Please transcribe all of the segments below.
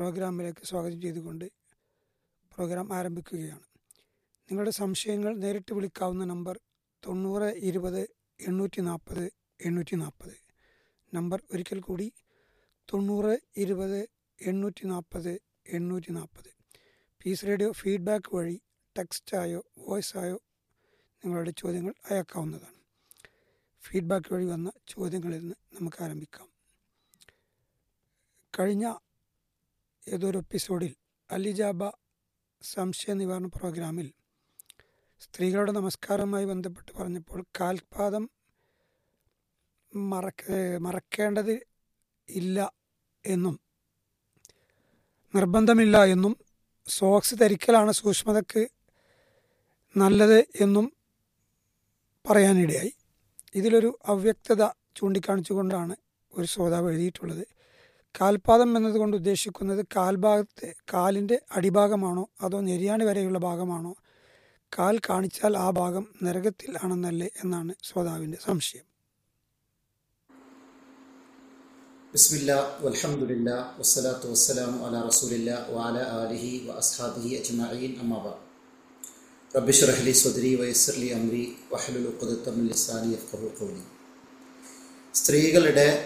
പ്രോഗ്രാമിലേക്ക് സ്വാഗതം ചെയ്തുകൊണ്ട് പ്രോഗ്രാം ആരംഭിക്കുകയാണ് നിങ്ങളുടെ സംശയങ്ങൾ നേരിട്ട് വിളിക്കാവുന്ന നമ്പർ തൊണ്ണൂറ് ഇരുപത് എണ്ണൂറ്റി നാൽപ്പത് എണ്ണൂറ്റി നാൽപ്പത് നമ്പർ ഒരിക്കൽ കൂടി തൊണ്ണൂറ് ഇരുപത് എണ്ണൂറ്റി നാൽപ്പത് എണ്ണൂറ്റി നാൽപ്പത് പീസ് റേഡിയോ ഫീഡ്ബാക്ക് വഴി ടെക്സ്റ്റായോ വോയിസായോ നിങ്ങളുടെ ചോദ്യങ്ങൾ അയക്കാവുന്നതാണ് ഫീഡ്ബാക്ക് വഴി വന്ന ചോദ്യങ്ങളിൽ നിന്ന് നമുക്ക് ആരംഭിക്കാം കഴിഞ്ഞ ഏതൊരു എപ്പിസോഡിൽ അലിജാബ സംശയ നിവാരണ പ്രോഗ്രാമിൽ സ്ത്രീകളുടെ നമസ്കാരവുമായി ബന്ധപ്പെട്ട് പറഞ്ഞപ്പോൾ കാൽപാദം മറക്ക മറക്കേണ്ടത് ഇല്ല എന്നും നിർബന്ധമില്ല എന്നും സോക്സ് ധരിക്കലാണ് സൂക്ഷ്മതയ്ക്ക് നല്ലത് എന്നും പറയാനിടയായി ഇതിലൊരു അവ്യക്തത ചൂണ്ടിക്കാണിച്ചുകൊണ്ടാണ് ഒരു ശ്രോതാവ് എഴുതിയിട്ടുള്ളത് കാൽപാദം എന്നതുകൊണ്ട് ഉദ്ദേശിക്കുന്നത് കാൽഭാഗത്തെ കാലിൻ്റെ അടിഭാഗമാണോ അതോ നെരിയാണി വരെയുള്ള ഭാഗമാണോ കാൽ കാണിച്ചാൽ ആ ഭാഗം നരകത്തിൽ ആണെന്നല്ലേ എന്നാണ് ശ്രോതാവിൻ്റെ സംശയം ബിസ്മില്ല വൽഹംദുലില്ല വസ്സലാത്തു വസ്സലാമു അലാ റസൂലില്ല വഅല ആലിഹി വ അസ്ഹാബിഹി അജ്മഈൻ അമ്മാബ റബ്ബി ഷ്റഹ് ലി സ്വദ്രി വയസ്സിർ ലി അംരി വഹ്ലുൽ ഉഖ്ദത്തം മിൻ ലിസാനി യഫ്ഖഹു ഖൗലി സ്ത്രീകളുടെ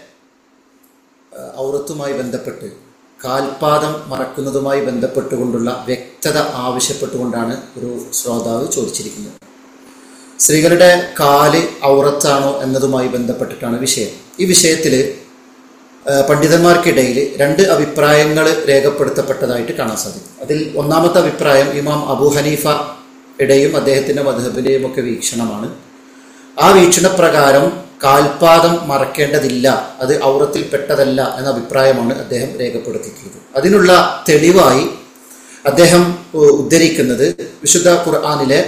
അഹ്, ഔറത്തുമായി ബന്ധപ്പെട്ട് കാൽപാദം മറക്കുന്നതുമായി ബന്ധപ്പെട്ടുകൊണ്ടുള്ള വ്യക്തത ആവശ്യപ്പെട്ടുകൊണ്ടാണ് ഒരു ശ്രോതാവ് ചോദിച്ചിരിക്കുന്നത് സ്ത്രീകളുടെ കാല് ഔറത്താണോ എന്നതുമായി ബന്ധപ്പെട്ടിട്ടാണ് വിഷയം ഈ വിഷയത്തിൽ പണ്ഡിതന്മാർക്കിടയിൽ രണ്ട് അഭിപ്രായങ്ങൾ രേഖപ്പെടുത്തപ്പെട്ടതായിട്ട് കാണാൻ സാധിക്കും അതിൽ ഒന്നാമത്തെ അഭിപ്രായം ഇമാം അബു ഹനീഫ ഇടയും അദ്ദേഹത്തിന്റെ മധുഹബിന്റെയും ഒക്കെ വീക്ഷണമാണ് ആ വീക്ഷണപ്രകാരം കാൽപാദം മറക്കേണ്ടതില്ല അത് ഔറത്തിൽപ്പെട്ടതല്ല എന്ന അഭിപ്രായമാണ് അദ്ദേഹം രേഖപ്പെടുത്തിയിട്ടുള്ളത് അതിനുള്ള തെളിവായി അദ്ദേഹം ഉ- ഉദ്ധരിക്കുന്നത് വിശുദ്ധ ഖുർആാനിലെ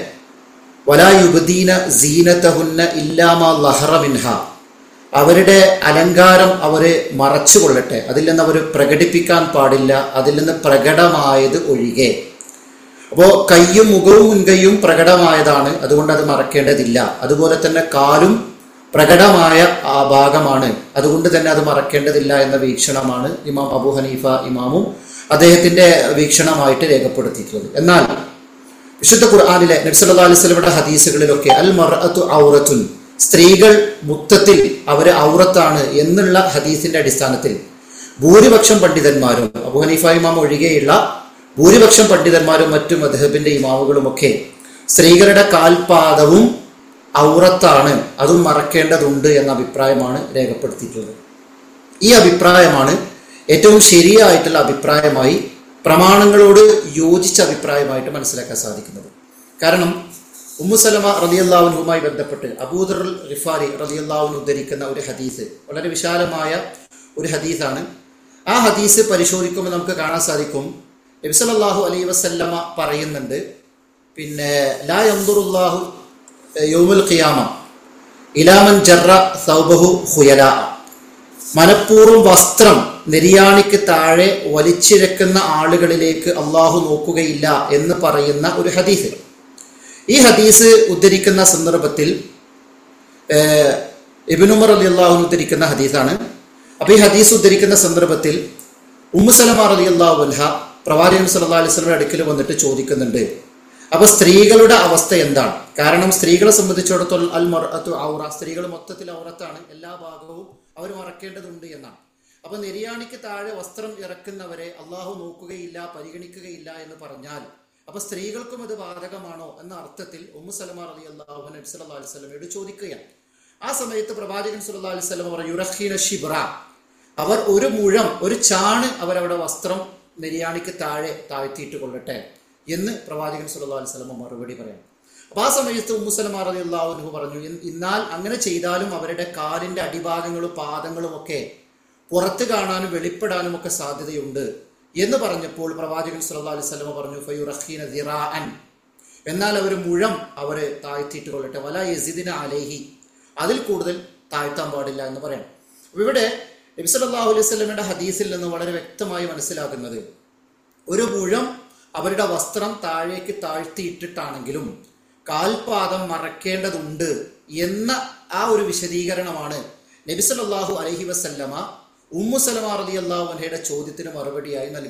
വലായുബദീന സീനതഹുന്ന ഇല്ലാമ ലഹറ മിൻഹ അവരുടെ അലങ്കാരം അവര് മറച്ചുകൊള്ളട്ടെ അതിൽ നിന്ന് അവർ പ്രകടിപ്പിക്കാൻ പാടില്ല അതിൽ നിന്ന് പ്രകടമായത് ഒഴികെ അപ്പോൾ കയ്യും മുഖവും മുൻകൈയും പ്രകടമായതാണ് അതുകൊണ്ട് അത് മറക്കേണ്ടതില്ല അതുപോലെ തന്നെ കാലും പ്രകടമായ ആ ഭാഗമാണ് അതുകൊണ്ട് തന്നെ അത് മറക്കേണ്ടതില്ല എന്ന വീക്ഷണമാണ് ഇമാം അബു ഹനീഫ ഇമാമും അദ്ദേഹത്തിന്റെ വീക്ഷണമായിട്ട് രേഖപ്പെടുത്തിയിട്ടുള്ളത് എന്നാൽ വിശുദ്ധ ഖുർആാനിലെ നബ്സല്ലാ അലിസ്ലമിയുടെ ഹദീസുകളിലൊക്കെ അൽ മറഅത്തു ഔറത്തുൻ സ്ത്രീകൾ മുത്തത്തിൽ അവര് ഔറത്താണ് എന്നുള്ള ഹദീസിന്റെ അടിസ്ഥാനത്തിൽ ഭൂരിപക്ഷം പണ്ഡിതന്മാരും അബു ഹനീഫ ഇമാം ഒഴികെയുള്ള ഭൂരിപക്ഷം പണ്ഡിതന്മാരും മറ്റു മധുഹബിന്റെ ഇമാമുകളുമൊക്കെ സ്ത്രീകളുടെ കാൽപാദവും ഔറത്താണ് അതും മറക്കേണ്ടതുണ്ട് എന്ന അഭിപ്രായമാണ് രേഖപ്പെടുത്തിയിട്ടുള്ളത് ഈ അഭിപ്രായമാണ് ഏറ്റവും ശരിയായിട്ടുള്ള അഭിപ്രായമായി പ്രമാണങ്ങളോട് യോജിച്ച അഭിപ്രായമായിട്ട് മനസ്സിലാക്കാൻ സാധിക്കുന്നത് കാരണം ഉമ്മുസലമ റലിയല്ലാവുനുമായി ബന്ധപ്പെട്ട് അബൂദർ റിഫാരി റലിയല്ലാവുൻ ഉദ്ധരിക്കുന്ന ഒരു ഹദീസ് വളരെ വിശാലമായ ഒരു ഹദീസാണ് ആ ഹദീസ് പരിശോധിക്കുമ്പോൾ നമുക്ക് കാണാൻ സാധിക്കും നബിസലല്ലാഹു അലൈ വസല്ലമ പറയുന്നുണ്ട് പിന്നെ ലാ യന്ദുറുല്ലാഹു യൗമുൽ ഖിയാമ ഇലാമൻ ജറ സൗബഹു ഹുയലാ മനഃപൂർവ്വം വസ്ത്രം നെരിയാണിക്ക് താഴെ വലിച്ചിഴക്കുന്ന ആളുകളിലേക്ക് അള്ളാഹു നോക്കുകയില്ല എന്ന് പറയുന്ന ഒരു ഹദീസ് ഈ ഹദീസ് ഉദ്ധരിക്കുന്ന സന്ദർഭത്തിൽ ഏഹ്, ഇബ്നുമർ അലി അള്ളാഹു ഉദ്ധരിക്കുന്ന ഹദീസാണ് അപ്പൊ ഈ ഹദീസ് ഉദ്ധരിക്കുന്ന സന്ദർഭത്തിൽ ഉമ്മുസലമ അലി അള്ളാഹു അൽഹ പ്രവാചകൻ സല്ലാ അലൈഹി സ്വലമിന്റെ അടുക്കൽ വന്നിട്ട് ചോദിക്കുന്നുണ്ട് അപ്പൊ സ്ത്രീകളുടെ അവസ്ഥ എന്താണ് കാരണം സ്ത്രീകളെ സംബന്ധിച്ചിടത്തോളം അൽ മർഅത്തു ഔറ സ്ത്രീകൾ മൊത്തത്തിൽ ഔറത്താണ് എല്ലാ ഭാഗവും അവർ മറക്കേണ്ടതുണ്ട് എന്നാണ് അപ്പൊ നെരിയാണിക്ക് താഴെ വസ്ത്രം ഇറക്കുന്നവരെ അള്ളാഹു നോക്കുകയില്ല പരിഗണിക്കുകയില്ല എന്ന് പറഞ്ഞാൽ അപ്പൊ സ്ത്രീകൾക്കും അത് ബാധകമാണോ എന്ന അർത്ഥത്തിൽ ഉമ്മു സലമാർ അലി അള്ളാഹു നബി സല്ലല്ലാഹു അലൈഹി വസല്ലമയോട് ചോദിക്കുകയാണ് ആ സമയത്ത് പ്രവാചകൻ സല്ലല്ലാഹു അലൈഹി വസല്ലം പറഞ്ഞു യുറഖീന ഷിബ്ര അവർ ഒരു മുഴം ഒരു ചാണ് അവരവിടെ വസ്ത്രം നെരിയാണിക്ക് താഴെ താഴ്ത്തിയിട്ട് കൊള്ളട്ടെ എന്ന് പ്രവാചകൻ സല്ലല്ലാഹു അലൈഹി വസല്ലം മറുപടി പറയാം അപ്പൊ ആ സമയത്ത് ഉമ്മുസലമാർ അലി അള്ളാഹുനു പറഞ്ഞു "ഇൻ- എന്നാൽ അങ്ങനെ ചെയ്താലും അവരുടെ കാലിന്റെ അടിഭാഗങ്ങളും പാദങ്ങളും ഒക്കെ പുറത്ത് കാണാനും വെളിപ്പെടാനും ഒക്കെ സാധ്യതയുണ്ട് എന്ന് പറഞ്ഞപ്പോൾ പ്രവാചകൻ സല്ലല്ലാഹു അലൈഹി വസല്ലം പറഞ്ഞു ഫയുറഖീന ദിറാഅൻ എന്നാൽ അവർ മുഴം അവര് താഴ്ത്തിയിട്ട് കൊള്ളട്ടെ വല യസിദിന അലേഹി അതിൽ കൂടുതൽ താഴ്ത്താൻ പാടില്ല എന്ന് പറയാം അപ്പൊ ഇവിടെ നബി സല്ലല്ലാഹു അലൈഹി വസല്ലമയുടെ ഹദീസിൽ നിന്ന് വളരെ വ്യക്തമായി മനസ്സിലാക്കുന്നത് ഒരു മുഴം അവരുടെ വസ്ത്രം താഴേക്ക് താഴ്ത്തിയിട്ടിട്ടാണെങ്കിലും കാൽപാദം മറക്കേണ്ടതുണ്ട് എന്ന ആ ഒരു വിശദീകരണമാണ് നബി സല്ലല്ലാഹു അലൈഹി വസല്ലമ ഉമ്മു സലമ റളിയല്ലാഹു അൻഹയുടെ ചോദ്യത്തിന് മറുപടിയായി നൽകി